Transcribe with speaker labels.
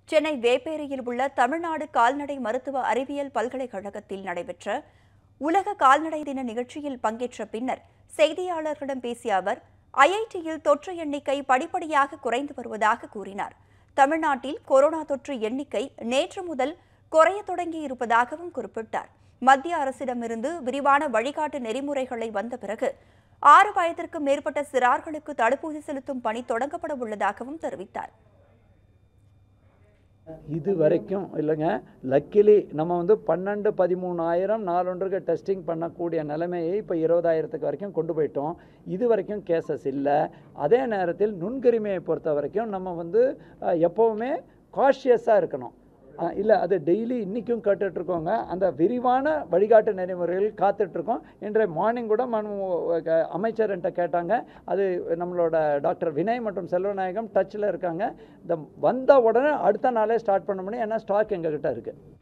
Speaker 1: சென்னை வேப்பேரியில் உள்ள தமிழ்நாடு கால்நடை மருத்துவ அறிவியல் பல்கலைக்கழகத்தில் நடைபெற்ற உலக கால்நடை தின நிகழ்ச்சியில் பங்கேற்ற பின்னர் செய்தியாளர்களிடம் பேசிய அவர் ஐஐடியில் தொற்று எண்ணிக்கை படிப்படியாக குறைந்து வருவதாக கூறினார் தமிழ்நாட்டில் கொரோனா தொற்று எண்ணிக்கை நேற்று முதல் குறையத் தொடங்கி இருப்பதாகவும் குறிப்பிட்டார் மத்திய அரசிடமிருந்து விரிவான வழிகாட்டு நெறிமுறைகளை வந்த பிறகு ஆறு வயதிற்கும் மேற்பட்ட சிறார்களுக்கு தடுப்பூசி செலுத்தும் பணி தொடங்கப்பட உள்ளதாகவும் தெரிவித்தார்
Speaker 2: இது வரைக்கும் இல்லைங்க லக்கிலி நம்ம வந்து பன்னெண்டு பதிமூணாயிரம் நாலொன்றுக்கு டெஸ்டிங் பண்ணக்கூடிய நிலைமையை இப்போ இருபதாயிரத்துக்கு வரைக்கும் கொண்டு போயிட்டோம் இது வரைக்கும் கேசஸ் இல்லை அதே நேரத்தில் நுண்கிருமியை பொறுத்த வரைக்கும் நம்ம வந்து அஹ், எப்போவுமே காஷியஸாக இருக்கணும் இல்லை அது டெய்லி இன்றைக்கும் கேட்டுட்ருக்கோங்க அந்த விரிவான வழிகாட்டு நெறிமுறைகள் காத்துட்ருக்கோம் இன்றைய மார்னிங் கூட மனு க- அமைச்சர்கிட்ட கேட்டாங்க அது நம்மளோட டாக்டர் வினய் மற்றும் செல்வநாயகம் டச்சில் இருக்காங்க இந்த வந்த உடனே அடுத்த நாளே ஸ்டார்ட் பண்ண முடியும் ஏன்னா ஸ்டாக் எங்ககிட்ட இருக்குது